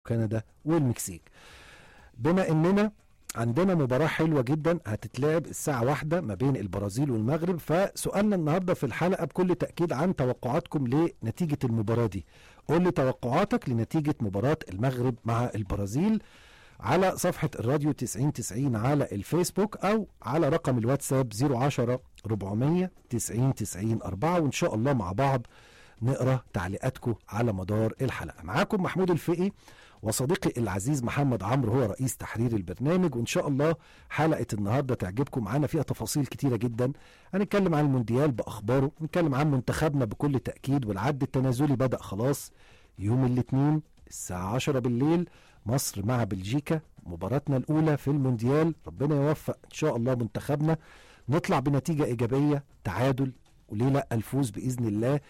وكندا والمكسيك بما اننا عندنا مباراة حلوة جدا هتتلعب الساعة واحدة ما بين البرازيل والمغرب فسؤالنا النهاردة في الحلقة بكل تأكيد عن توقعاتكم لنتيجة المباراة دي قول لي توقعاتك لنتيجة مباراة المغرب مع البرازيل على صفحة الراديو 9090 على الفيسبوك أو على رقم الواتساب 010 400 90 90 4 وإن شاء الله مع بعض نقرأ تعليقاتكم على مدار الحلقة معاكم محمود الفقي وصديقي العزيز محمد عمرو هو رئيس تحرير البرنامج وان شاء الله حلقه النهارده تعجبكم معانا فيها تفاصيل كتيره جدا هنتكلم عن المونديال باخباره نتكلم عن منتخبنا بكل تاكيد والعد التنازلي بدا خلاص يوم الاثنين الساعه 10 بالليل مصر مع بلجيكا مباراتنا الاولى في المونديال ربنا يوفق ان شاء الله منتخبنا نطلع بنتيجه ايجابيه تعادل وليه لا الفوز باذن الله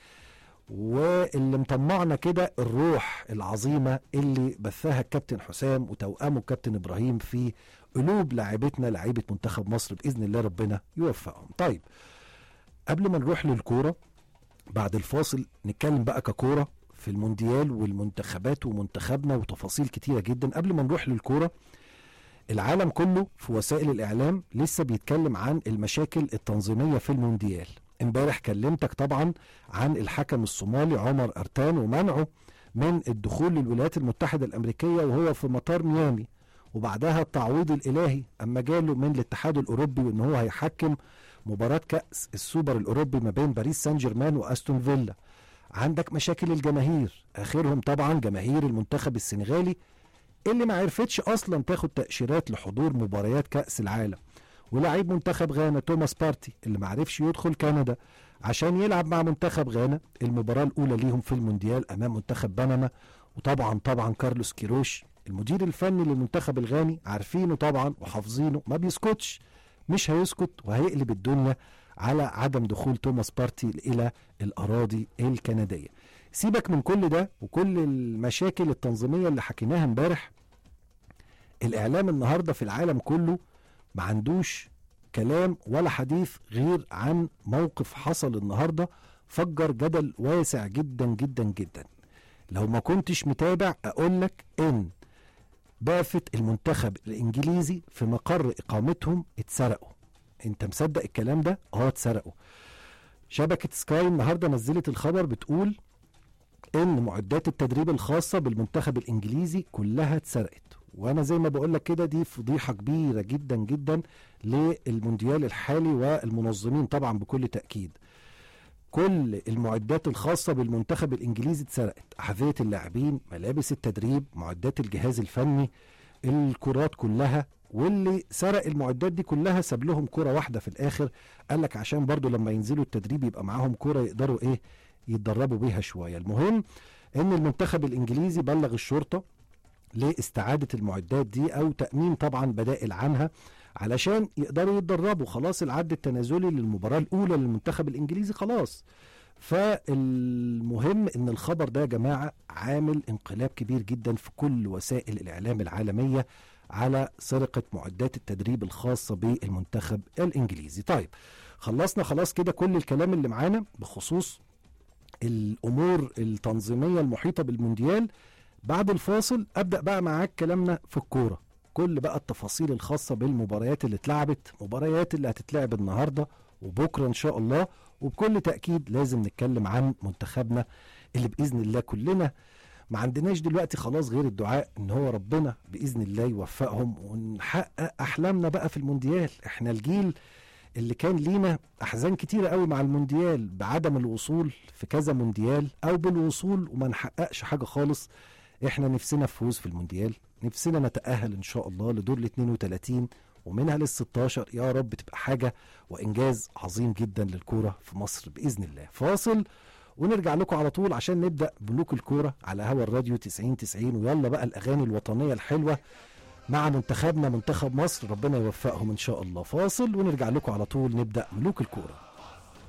واللي مطمعنا كده الروح العظيمة اللي بثها الكابتن حسام وتوأمه الكابتن إبراهيم في قلوب لاعبتنا لاعيبة منتخب مصر بإذن الله ربنا يوفقهم طيب قبل ما نروح للكورة بعد الفاصل نتكلم بقى ككورة في المونديال والمنتخبات ومنتخبنا وتفاصيل كتيرة جدا قبل ما نروح للكورة العالم كله في وسائل الإعلام لسه بيتكلم عن المشاكل التنظيمية في المونديال امبارح كلمتك طبعا عن الحكم الصومالي عمر ارتان ومنعه من الدخول للولايات المتحده الامريكيه وهو في مطار ميامي وبعدها التعويض الالهي اما جاله من الاتحاد الاوروبي وان هو هيحكم مباراه كاس السوبر الاوروبي ما بين باريس سان جيرمان واستون فيلا عندك مشاكل الجماهير اخرهم طبعا جماهير المنتخب السنغالي اللي ما عرفتش اصلا تاخد تاشيرات لحضور مباريات كاس العالم ولاعيب منتخب غانا توماس بارتي اللي ما عرفش يدخل كندا عشان يلعب مع منتخب غانا المباراة الأولى ليهم في المونديال أمام منتخب بنما وطبعا طبعا كارلوس كيروش المدير الفني للمنتخب الغاني عارفينه طبعا وحافظينه ما بيسكتش مش هيسكت وهيقلب الدنيا على عدم دخول توماس بارتي إلى الأراضي الكندية سيبك من كل ده وكل المشاكل التنظيمية اللي حكيناها امبارح الإعلام النهاردة في العالم كله ما عندوش كلام ولا حديث غير عن موقف حصل النهارده فجر جدل واسع جدا جدا جدا لو ما كنتش متابع اقول لك ان بعثة المنتخب الانجليزي في مقر اقامتهم اتسرقوا انت مصدق الكلام ده اه اتسرقوا شبكة سكاي النهارده نزلت الخبر بتقول ان معدات التدريب الخاصة بالمنتخب الانجليزي كلها اتسرقت وانا زي ما بقول لك كده دي فضيحه كبيره جدا جدا للمونديال الحالي والمنظمين طبعا بكل تاكيد كل المعدات الخاصة بالمنتخب الإنجليزي اتسرقت أحذية اللاعبين ملابس التدريب معدات الجهاز الفني الكرات كلها واللي سرق المعدات دي كلها ساب لهم كرة واحدة في الآخر قال لك عشان برضو لما ينزلوا التدريب يبقى معاهم كرة يقدروا إيه يتدربوا بيها شوية المهم إن المنتخب الإنجليزي بلغ الشرطة لاستعادة المعدات دي أو تأمين طبعا بدائل عنها علشان يقدروا يتدربوا خلاص العد التنازلي للمباراة الأولى للمنتخب الإنجليزي خلاص فالمهم ان الخبر ده يا جماعه عامل انقلاب كبير جدا في كل وسائل الاعلام العالميه على سرقه معدات التدريب الخاصه بالمنتخب الانجليزي. طيب خلصنا خلاص كده كل الكلام اللي معانا بخصوص الامور التنظيميه المحيطه بالمونديال بعد الفاصل ابدا بقى معاك كلامنا في الكوره كل بقى التفاصيل الخاصه بالمباريات اللي اتلعبت مباريات اللي هتتلعب النهارده وبكره ان شاء الله وبكل تاكيد لازم نتكلم عن منتخبنا اللي باذن الله كلنا ما عندناش دلوقتي خلاص غير الدعاء ان هو ربنا باذن الله يوفقهم ونحقق احلامنا بقى في المونديال احنا الجيل اللي كان لينا احزان كتيره قوي مع المونديال بعدم الوصول في كذا مونديال او بالوصول وما نحققش حاجه خالص احنا نفسنا فوز في المونديال نفسنا نتأهل ان شاء الله لدور ال 32 ومنها لل 16 يا رب تبقى حاجه وانجاز عظيم جدا للكوره في مصر باذن الله فاصل ونرجع لكم على طول عشان نبدا بلوك الكوره على هوا الراديو 90 90 ويلا بقى الاغاني الوطنيه الحلوه مع منتخبنا منتخب مصر ربنا يوفقهم ان شاء الله فاصل ونرجع لكم على طول نبدا ملوك الكوره